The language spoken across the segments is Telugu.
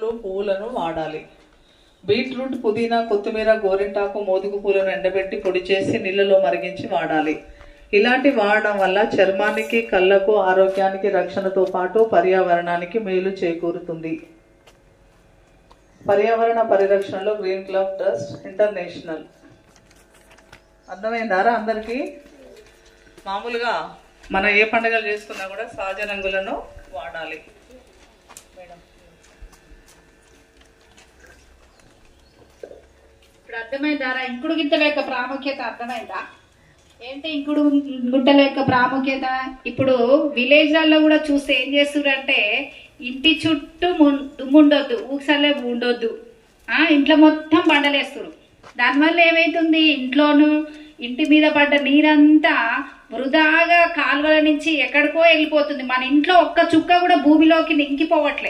ఆకులు పువ్వులను వాడాలి బీట్రూట్ పుదీనా కొత్తిమీర గోరింటాకు మోదుగు పూలను ఎండబెట్టి పొడి చేసి నీళ్ళలో మరిగించి వాడాలి ఇలాంటి వాడడం వల్ల చర్మానికి కళ్ళకు ఆరోగ్యానికి రక్షణతో పాటు పర్యావరణానికి మేలు చేకూరుతుంది పర్యావరణ పరిరక్షణలో గ్రీన్ క్లబ్ ట్రస్ట్ ఇంటర్నేషనల్ అర్థమైందారా అందరికీ మామూలుగా మనం ఏ పండుగలు చేసుకున్నా కూడా సహజ రంగులను వాడాలి మేడం ఇప్పుడు అర్థమైందారా ఇంకుడు గింతల యొక్క ప్రాముఖ్యత అర్థమైందా ఏంటి ఇంకుడు గుంటల యొక్క ప్రాముఖ్యత ఇప్పుడు విలేజ్లలో కూడా చూస్తే ఏం చేస్తుర్రంటే ఇంటి చుట్టూ మున్- దుమ్ము ఉండొద్దు ఊసలే ఉండొద్దు ఆ ఇంట్లో మొత్తం బండలేస్తారు దానివల్ల ఏమైతుంది ఇంట్లోను ఇంటి మీద పడ్డ నీరంతా వృధాగా కాలువల నుంచి ఎక్కడికో వెళ్ళిపోతుంది మన ఇంట్లో ఒక్క చుక్క కూడా భూమిలోకి నింకిపోవట్లే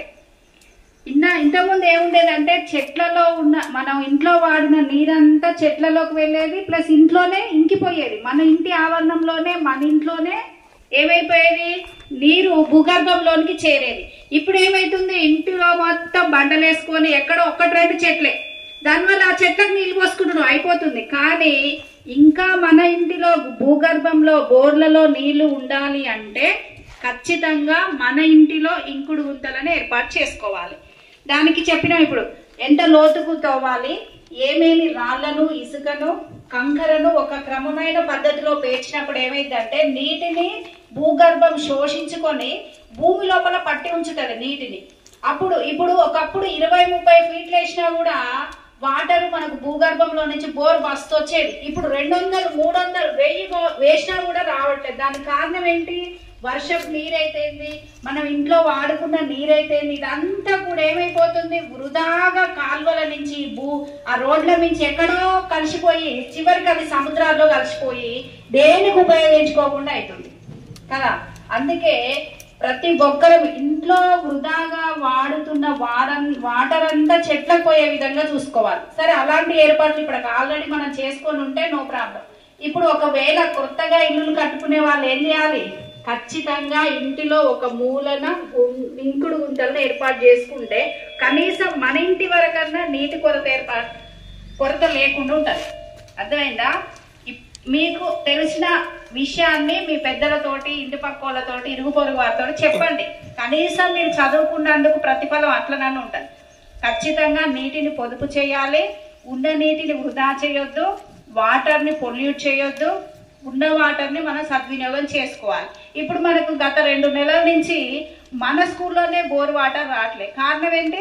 ఇన్న ఇంతకుముందు ఏముండేదంటే చెట్లలో ఉన్న మనం ఇంట్లో వాడిన నీరంతా చెట్లలోకి వెళ్ళేది ప్లస్ ఇంట్లోనే ఇంకిపోయేది మన ఇంటి ఆవరణంలోనే మన ఇంట్లోనే ఏమైపోయేది నీరు భూగర్భంలోనికి చేరేది ఇప్పుడు ఏమైతుంది ఇంటిలో మొత్తం బండలేసుకొని ఎక్కడో ఒక్కటి రెండు చెట్లే దానివల్ల ఆ చెట్లకు నీళ్ళు పోసుకుంటున్నాం అయిపోతుంది కానీ ఇంకా మన ఇంటిలో భూగర్భంలో బోర్లలో నీళ్లు ఉండాలి అంటే ఖచ్చితంగా మన ఇంటిలో ఇంకుడు గుంతలను ఏర్పాటు చేసుకోవాలి దానికి చెప్పినాం ఇప్పుడు ఎంత లోతుకు తోవాలి ఏమేమి రాళ్లను ఇసుకను కంకరను ఒక క్రమమైన పద్ధతిలో పేర్చినప్పుడు ఏమైందంటే నీటిని భూగర్భం శోషించుకొని భూమి లోపల పట్టి ఉంచుతుంది నీటిని అప్పుడు ఇప్పుడు ఒకప్పుడు ఇరవై ముప్పై ఫీట్లు వేసినా కూడా వాటర్ మనకు భూగర్భంలో నుంచి బోర్ మస్తు వచ్చేది ఇప్పుడు రెండు వందలు మూడు వందలు వెయ్యి గో- వేసినా కూడా రావట్లేదు దానికి కారణం ఏంటి వర్షపు నీరైతేంది మనం ఇంట్లో వాడుకున్న నీరైతేంది ఇదంతా కూడా ఏమైపోతుంది వృధాగా కాల్వల నుంచి భూ ఆ రోడ్ల నుంచి ఎక్కడో కలిసిపోయి చివరికి అది సముద్రాల్లో కలిసిపోయి దేనికి ఉపయోగించుకోకుండా అవుతుంది కదా అందుకే ప్రతి ఒక్కరం ఇంట్లో వృధాగా వాడుతున్న వారం వాటర్ అంతా చెట్లకు పోయే విధంగా చూసుకోవాలి సరే అలాంటి ఏర్పాట్లు ఇప్పుడు ఆల్రెడీ మనం చేసుకొని ఉంటే నో ప్రాబ్లం ఇప్పుడు ఒకవేళ కొత్తగా ఇల్లులు కట్టుకునే వాళ్ళు ఏం చేయాలి ఖచ్చితంగా ఇంటిలో ఒక మూలన గుం- ఇంకుడు గుంతలను ఏర్పాటు చేసుకుంటే కనీసం మన ఇంటి వరకన్నా నీటి కొరత ఏర్పాటు కొరత లేకుండా ఉంటుంది అర్థమైందా ఇప్- మీకు తెలిసిన విషయాన్ని మీ పెద్దలతోటి ఇంటి పక్క వాళ్ళతోటి ఇరుగు పొరుగు వారితో చెప్పండి కనీసం మీరు చదువుకున్నందుకు ప్రతిఫలం అట్లనన్నా ఉంటుంది ఖచ్చితంగా నీటిని పొదుపు చేయాలి ఉన్న నీటిని వృధా చేయొద్దు వాటర్ని పొల్యూట్ చేయొద్దు ఉన్న వాటర్ని మనం సద్వినియోగం చేసుకోవాలి ఇప్పుడు మనకు గత రెండు నెలల నుంచి మన స్కూల్లోనే బోర్ వాటర్ రావట్లేదు కారణం ఏంటి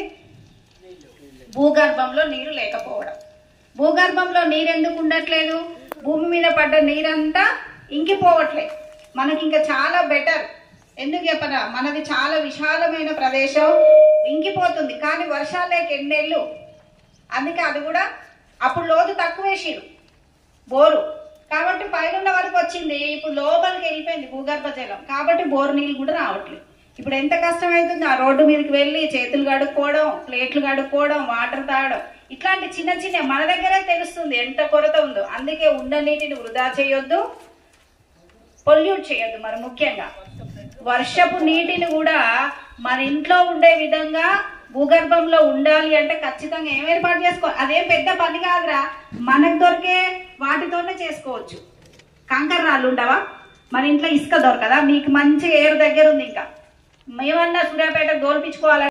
భూగర్భంలో నీరు లేకపోవడం భూగర్భంలో నీరు ఎందుకు ఉండట్లేదు భూమి మీద పడ్డ నీరంతా ఇంకిపోవట్లేదు మనకి ఇంకా చాలా బెటర్ ఎందుకు చెప్పనా మనది చాలా విశాలమైన ప్రదేశం ఇంకిపోతుంది కానీ వర్షాలు లేక ఎన్నేళ్ళు అందుకే అది కూడా అప్పుడు లోతు తక్కువ వేసిరు బోరు కాబట్టి పైన వరకు వచ్చింది ఇప్పుడు లోపలికి వెళ్ళిపోయింది భూగర్భ జలం కాబట్టి బోరు నీళ్ళు కూడా రావట్లేదు ఇప్పుడు ఎంత కష్టం అవుతుంది ఆ రోడ్డు మీదకి వెళ్ళి చేతులు కడుక్కోవడం ప్లేట్లు కడుక్కోవడం వాటర్ తాగడం ఇట్లాంటి చిన్న చిన్న మన దగ్గరే తెలుస్తుంది ఎంత కొరత ఉందో అందుకే ఉన్న నీటిని వృధా చేయొద్దు పొల్యూట్ చేయొద్దు మరి ముఖ్యంగా వర్షపు నీటిని కూడా మన ఇంట్లో ఉండే విధంగా భూగర్భంలో ఉండాలి అంటే ఖచ్చితంగా ఏం ఏర్పాటు చేసుకో అదేం పెద్ద పని కాదురా మనకు దొరికే వాటితోనే చేసుకోవచ్చు కంకర రాళ్ళు ఉండవా మన ఇంట్లో ఇసుక దొరకదా మీకు మంచి ఏరు దగ్గర ఉంది ఇంకా మేమన్నా సూర్యాపేట దోల్పించుకోవాలి